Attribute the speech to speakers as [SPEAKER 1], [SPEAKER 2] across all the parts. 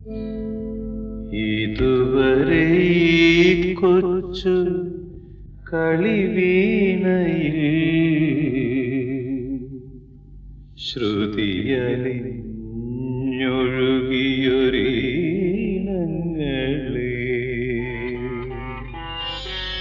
[SPEAKER 1] ഇതുവരെ ഈ കൊച്ചു കളിവീണയിൽ ശ്രുതിയലിഞ്ഞൊഴുകിയൊരീണങ്ങളെ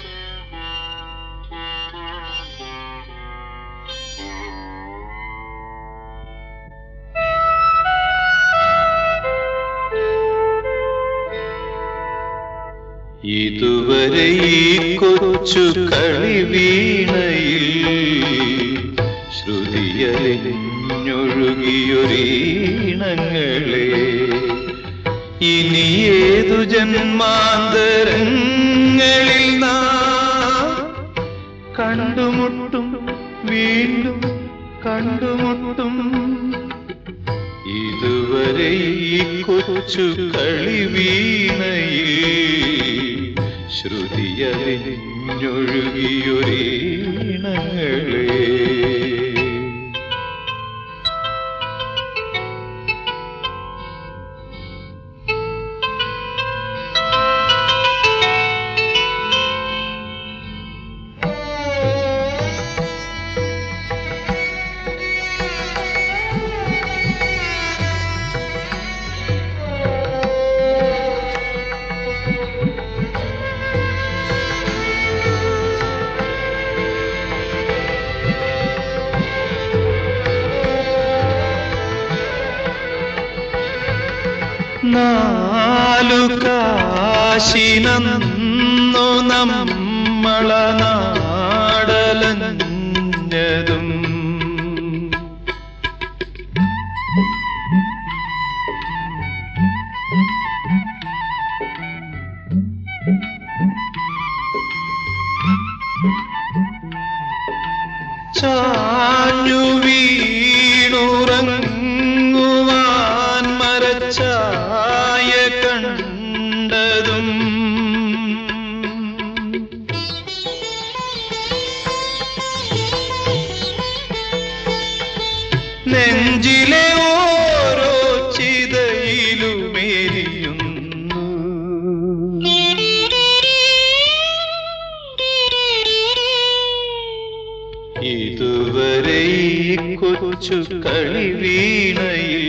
[SPEAKER 1] ഇതുവരെ ഈ കൊച്ചു കളിവീണയിൽ ശ്രുതിയലിഞ്ഞൊഴുകിയൊരീണങ്ങളെ ഇനി ഏതു ജന്മാന്തരങ്ങളിൽ നാം കണ്ടുമുട്ടും വീണ്ടും കണ്ടുമുട്ടും ഇതുവരെ ഈ കൊച്ചു കളിവീണയിൽ ശ്രുതിയലിഞ്ഞൊഴുകിയൊരീണങ്ങളെ നാലു കാശിനന്നു നമ്മള നാടലഞ്ഞതും ചാഞ്ഞു വീണുറങ്ങുവാൻ മരച്ചായ കണ്ടതും നെഞ്ചിലെ ഓരോ ചിതയിലുമേരിയുന്നു ഇതുവരെ ഈ കൊച്ചു കളിവീണയിൽ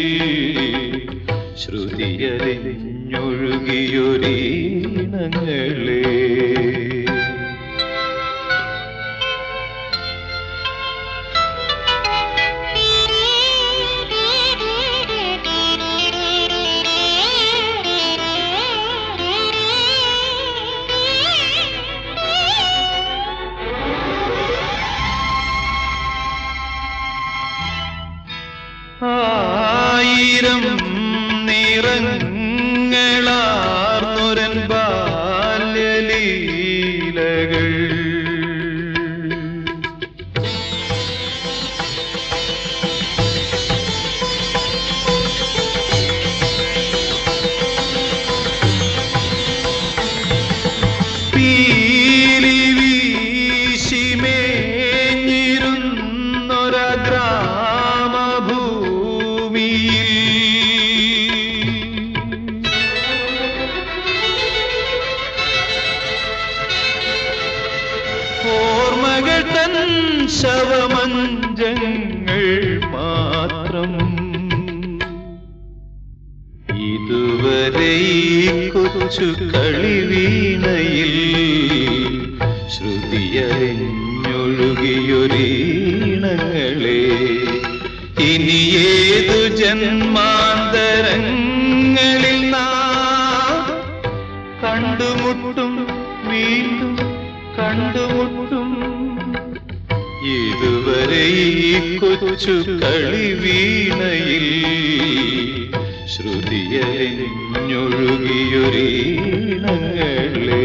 [SPEAKER 1] ശ്രുതിയലിഞ്ഞൊഴുകിയൊരീണങ്ങളെ ആയിരം നിറങ്ങളാർന്നൊരൻ ബാല്യലീലകൾ പീലി വീശിമേഞ്ഞിരുന്നൊര ഗ്രാമഭൂമിയിൽ ഓർമ്മകൾ തൻ ശവമഞ്ചങ്ങൾ മാത്രം ഇതുവരെ ഈ കൊച്ചു കളിവീണയിൽ ശ്രുതിയലിഞ്ഞൊഴുകിയൊരീണങ്ങളെ ഇനി ഏതു ജന്മാന്തരങ്ങളിൽ നാം കണ്ടുമുട്ടും വീണ്ടും കണ്ടുമുട്ടും ഇതുവരെ ഈ കൊച്ചു കളിവീണയിൽ ശ്രുതിയലിഞ്ഞൊഴുകിയൊരീണങ്ങളെ